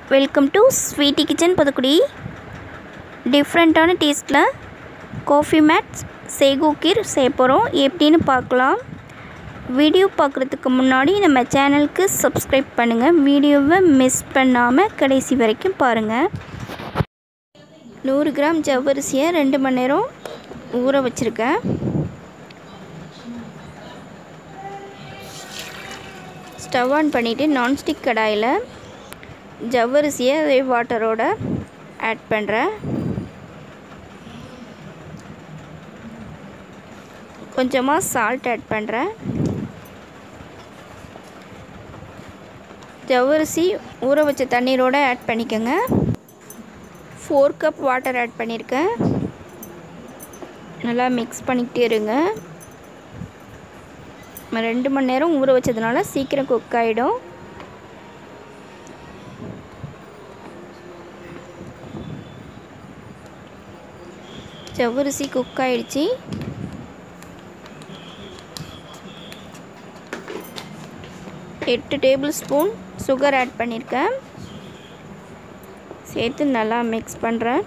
Welcome to Sweety kitchen புதுக்குடி டிஃப்ரெண்ட்டான டேஸ்ட்டில் காஃபி மேட்ஸ் சேகோ கீர் செய்ய போகிறோம் எப்படின்னு பார்க்கலாம் வீடியோ பார்க்குறதுக்கு முன்னாடி நம்ம சேனலுக்கு சப்ஸ்கிரைப் பண்ணுங்கள் வீடியோவை மிஸ் பண்ணாமல் கடைசி வரைக்கும் பாருங்கள் நூறு கிராம் ஜவ்வரிசியை ரெண்டு மணி நேரம் ஊற வச்சுருக்கேன் ஸ்டவ் ஆன் பண்ணிவிட்டு நான்ஸ்டிக் கடாயில் ஜவ்வரிசியை அதே வாட்டரோட ஆட் பண்ணுறேன் கொஞ்சமாக சால்ட் ஆட் பண்ணுறேன் ஜவ்வரிசி ஊற வச்ச தண்ணீரோடு ஆட் பண்ணிக்கோங்க ஃபோர் கப் வாட்டர் ஆட் பண்ணியிருக்கேன் நல்லா மிக்ஸ் பண்ணிக்கிட்டே இருங்க நம்ம ரெண்டு மணி நேரம் ஊற வச்சதுனால சீக்கிரம் குக் ஆகிடும் ஜவ்வரிசி குக் ஆகிடுச்சி எட்டு டேபிள் ஸ்பூன் சுகர் ஆட் பண்ணியிருக்கேன் சேர்த்து நல்லா மிக்ஸ் பண்ணுறேன்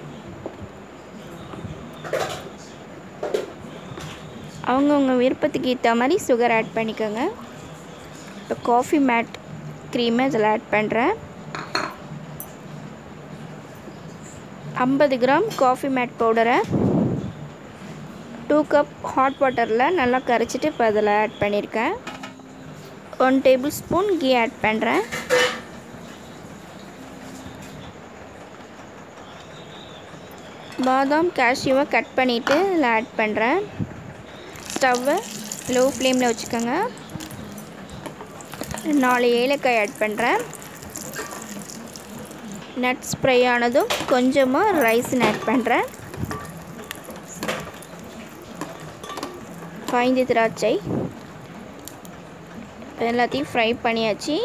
அவங்கவுங்க விருப்பத்துக்கு ஏற்ற மாதிரி சுகர் ஆட் பண்ணிக்கோங்க இப்போ காஃபி மேட் க்ரீமை இதில் ஆட் பண்ணுறேன் ஐம்பது கிராம் காஃபி மேட் பவுடரை டூ கப் ஹாட் வாட்டரில் நல்லா கரைச்சிட்டு இப்போ அதில் ஆட் பண்ணியிருக்கேன் one table spoon ghee add பண்ணுறேன் பாதாம் கேஷ்யூவை கட் பண்ணிவிட்டு இதில் ஆட் பண்ணுறேன் ஸ்டவ்வை லோ ஃப்ளேமில் வச்சுக்கோங்க நாலு ஏலக்காய் ஆட் பண்ணுறேன் நட் ஸ்ப்ரை ஆனதும் கொஞ்சமாக ரைஸின் ஆட் பண்ணுறேன் காய்ந்த திராட்சை எல்லாத்தையும் ஃப்ரை பண்ணியாச்சு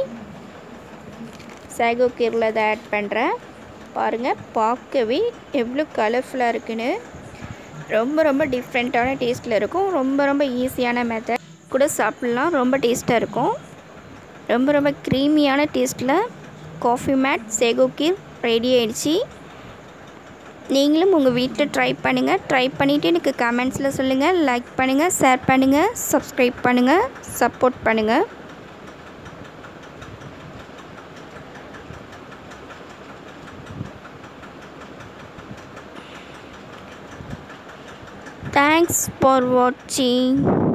சேகோ கீரில் அதை ஆட் பண்ணுறேன் பாருங்கள் பார்க்கவே எவ்வளோ கலர்ஃபுல்லாக இருக்குன்னு ரொம்ப ரொம்ப டிஃப்ரெண்ட்டான டேஸ்ட்டில் இருக்கும் ரொம்ப ரொம்ப ஈஸியான மெத்தட் கூட சாப்பிட்லாம் ரொம்ப டேஸ்ட்டாக இருக்கும் ரொம்ப ரொம்ப க்ரீமியான டேஸ்ட்டில் coffee made sago kheer ready ஆயிடுச்சு நீங்களும் உங்கள் வீட்டில் ட்ரை பண்ணுங்கள் ட்ரை பண்ணிவிட்டு எனக்கு கமெண்ட்ஸில் சொல்லுங்கள் லைக் பண்ணுங்கள் ஷேர் பண்ணுங்கள் சப்ஸ்கிரைப் பண்ணுங்கள் சப்போர்ட் பண்ணுங்கள் Thanks for watching.